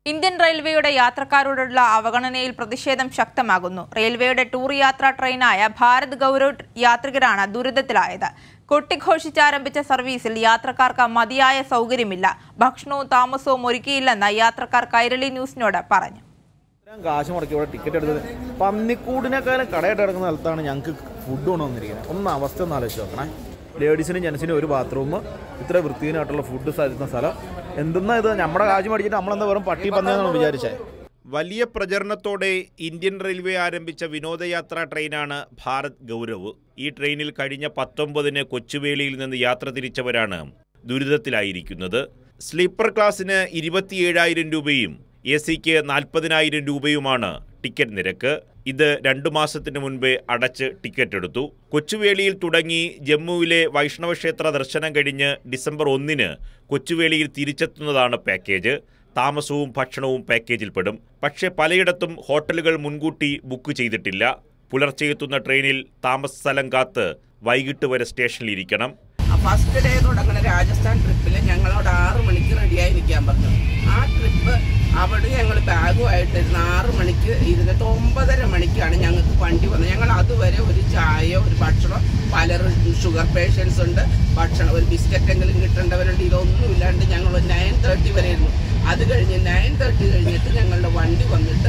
Indian റെയിൽവേയുടെ യാത്രക്കാരോടുള്ള അവഗണനയിൽ പ്രതിഷേധം ശക്തമാകുന്നു റെയിൽവേയുടെ ടൂർ യാത്രാ ട്രെയിനായ ഭാരത് ഗൗരവ് യാത്രികരാണ് ദുരിതത്തിലായത് കൊട്ടിഘോഷിച്ച് ആരംഭിച്ച സർവീസിൽ യാത്രക്കാർക്ക് മതിയായ സൗകര്യമില്ല ഭക്ഷണവും താമസവും ഒരുക്കിയില്ലെന്ന് യാത്രക്കാർ കൈരളി ന്യൂസിനോട് പറഞ്ഞു ഇത്രയും കാശ് മുടക്കി ഇവിടെ ടിക്കറ്റ് എടുത്തത് പന്നിക്കൂടിനേക്കാളും കടയിട്ട് കിടക്കുന്ന സ്ഥലത്താണ് ഞങ്ങൾക്ക് ഫുഡ് കൊണ്ടുവന്നിരിക്കുന്നത് ഒന്ന് അവസ്ഥ ഒന്ന് ആലോചിച്ച് നോക്കണേ ലേഡീസിനും ജെൻസിനും ഒരു ബാത്റൂം ഇത്ര വൃത്തിഹീനമായിട്ടുള്ള ഫുഡ് തരുന്ന സ്ഥലം എന്തെന്നാ ഇത് നമ്മുടെ കാശ് മേടിച്ചിട്ട് നമ്മളെന്താ വെറും പട്ടി പന്നിയെന്നാണ് വിചാരിച്ചേ വലിയ പ്രചരണത്തോടെ ഇന്ത്യൻ റെയിൽവേ ആരംഭിച്ച വിനോദയാത്രാ ട്രെയിനാണ് ഭാരത് ഗൗരവ് ഈ ട്രെയിനിൽ കഴിഞ്ഞ പത്തൊമ്പതിന് കൊച്ചുവേളിയിൽ നിന്ന് യാത്ര തിരിച്ചവരാണ് ദുരിതത്തിലായിരിക്കുന്നത് സ്ലീപ്പർ ക്ലാസ്സിന് ഇരുപത്തിയേഴായിരം രൂപയും എ സിക്ക് നാൽപ്പതിനായിരം രൂപയുമാണ് ടിക്കറ്റ് നിരക്ക് ഇത് രണ്ടു മാസത്തിന് മുൻപേ അടച്ച് ടിക്കറ്റ് എടുത്തു കൊച്ചുവേളിയിൽ തുടങ്ങി ജമ്മുവിലെ വൈഷ്ണവ ക്ഷേത്ര ദർശനം കഴിഞ്ഞ് ഡിസംബർ ഒന്നിന് കൊച്ചുവേളിയിൽ തിരിച്ചെത്തുന്നതാണ് പാക്കേജ് താമസവും ഭക്ഷണവും പാക്കേജിൽപ്പെടും പക്ഷേ പലയിടത്തും ഹോട്ടലുകൾ മുൻകൂട്ടി ബുക്ക് ചെയ്തിട്ടില്ല പുലർച്ചെ എത്തുന്ന ട്രെയിനിൽ താമസ സ്ഥലം കാത്ത് വൈകിട്ട് വരെ സ്റ്റേഷനിലിരിക്കണം ഫസ്റ്റ് ഡേ തുടങ്ങുന്ന രാജസ്ഥാൻ ട്രിപ്പിൽ ഞങ്ങളോട് ആറ് മണിക്ക് റെഡിയായി നിൽക്കാൻ പറഞ്ഞു ആ ട്രിപ്പ് അവിടെ ഞങ്ങൾ ബാഗുമായിട്ടിരുന്ന് ആറ് മണിക്ക് ഇരുന്നിട്ട് ഒമ്പതര മണിക്കാണ് ഞങ്ങൾക്ക് വണ്ടി വന്നത് ഞങ്ങൾ അതുവരെ ഒരു ചായ ഒരു ഭക്ഷണം പലരും ഷുഗർ പേഷ്യൻസ് ഉണ്ട് ഭക്ഷണം ഒരു ബിസ്ക്കറ്റ് എങ്കിലും കിട്ടേണ്ടവരുണ്ട് ഇതൊന്നും ഇല്ലാണ്ട് ഞങ്ങൾ നയൻ തേർട്ടി വരെ ഇരുന്നു അത് കഴിഞ്ഞ് നയൻ തേർട്ടി കഴിഞ്ഞിട്ട് ഞങ്ങളുടെ വണ്ടി വന്നിട്ട്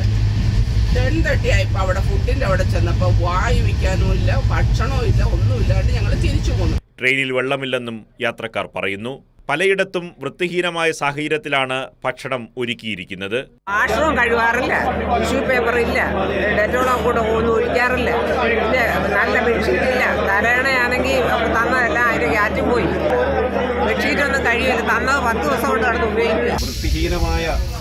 ടെൻ തേർട്ടി ആയപ്പോൾ അവിടെ ഫുഡിൻ്റെ അവിടെ ചെന്നപ്പോൾ വായു വയ്ക്കാനും ഇല്ല ഭക്ഷണവും ഇല്ല ഒന്നുമില്ലാണ്ട് ഞങ്ങൾ തിരിച്ചു പോന്നു ട്രെയിനിൽ വെള്ളമില്ലെന്നും യാത്രക്കാർ പറയുന്നു പലയിടത്തും വൃത്തിഹീനമായ സാഹചര്യത്തിലാണ് ഭക്ഷണം ഒരുക്കിയിരിക്കുന്നത് വാഷ്റൂം കഴിവാറില്ല ടിഷ്യൂ പേപ്പർ ഇല്ല ഡെറ്റോളം കൂടെ ഒന്നും ഒഴിക്കാറില്ല പിന്നെ നല്ല ബെഡ്ഷീറ്റ് ഇല്ല തലയണയാണെങ്കിൽ തന്നതെല്ലാം അതിൻ്റെ കാറ്റും പോയി ബെഡ്ഷീറ്റ് ഒന്നും കഴിയില്ല തന്നത് പത്ത് ദിവസം കൊണ്ട് കടന്ന് ഉപയോഗിക്കുക വൃത്തിഹീനമായ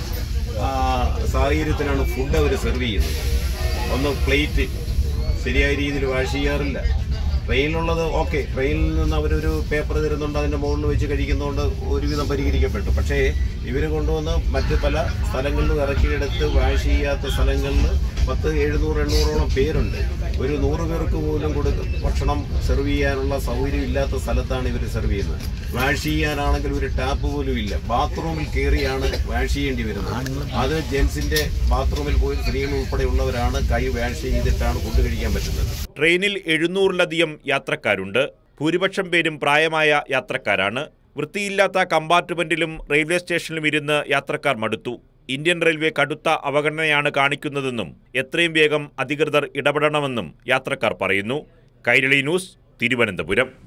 ആ, സാഹചര്യത്തിലാണ് ഫുഡ് അവർ സെർവ് ചെയ്യുന്നത് ഒന്ന് പ്ലേറ്റ് ശരിയായ രീതിയിൽ വാഷ് ചെയ്യാറില്ല ട്രെയിനിലുള്ളത് ഓക്കെ ട്രെയിനിൽ നിന്ന് അവരൊരു പേപ്പർ തരുന്നുണ്ട് അതിൻ്റെ മുകളിൽ വെച്ച് കഴിക്കുന്നതുകൊണ്ട് ഒരുവിധം പരിഹരിക്കപ്പെട്ടു പക്ഷേ ഇവർ കൊണ്ടുവന്ന് മറ്റ് പല സ്ഥലങ്ങളിലും ഇറക്കിയെടുത്ത് വാഷ് ചെയ്യാത്ത സ്ഥലങ്ങളിൽ പത്ത് എഴുന്നൂറ് എണ്ണൂറോളം പേരുണ്ട് ഒരു നൂറ് പേർക്ക് പോലും കൊടുക്ക ഭക്ഷണം സെർവ് ചെയ്യാനുള്ള സൗകര്യം ഇല്ലാത്ത സ്ഥലത്താണ് ഇവർ സെർവ് ചെയ്യുന്നത് വാഷ് ചെയ്യാനാണെങ്കിൽ ഒരു ടാപ്പ് പോലും ഇല്ല ബാത്റൂമിൽ കയറിയാണ് വാഷ് ചെയ്യേണ്ടി വരുന്നത് അത് ജെൻസിന്റെ ബാത്റൂമിൽ പോയി സ്ത്രീകൾ ഉൾപ്പെടെയുള്ളവരാണ് കൈ വാഷ് ചെയ്തിട്ടാണ് ഫുഡ് കഴിക്കാൻ പറ്റുന്നത് ട്രെയിനിൽ എഴുന്നൂറിലധികം യാത്രക്കാരുണ്ട് ഭൂരിപക്ഷം പേരും പ്രായമായ യാത്രക്കാരാണ് വൃത്തിയില്ലാത്ത കമ്പാർട്ട്മെന്റിലും റെയിൽവേ സ്റ്റേഷനിലും ഇരുന്ന് യാത്രക്കാർ മടുത്തു ഇന്ത്യൻ റെയിൽവേ കടുത്ത അവഗണനയാണ് കാണിക്കുന്നതെന്നും എത്രയും വേഗം അധികൃതർ ഇടപെടണമെന്നും യാത്രക്കാർ പറയുന്നു കൈരളി ന്യൂസ് തിരുവനന്തപുരം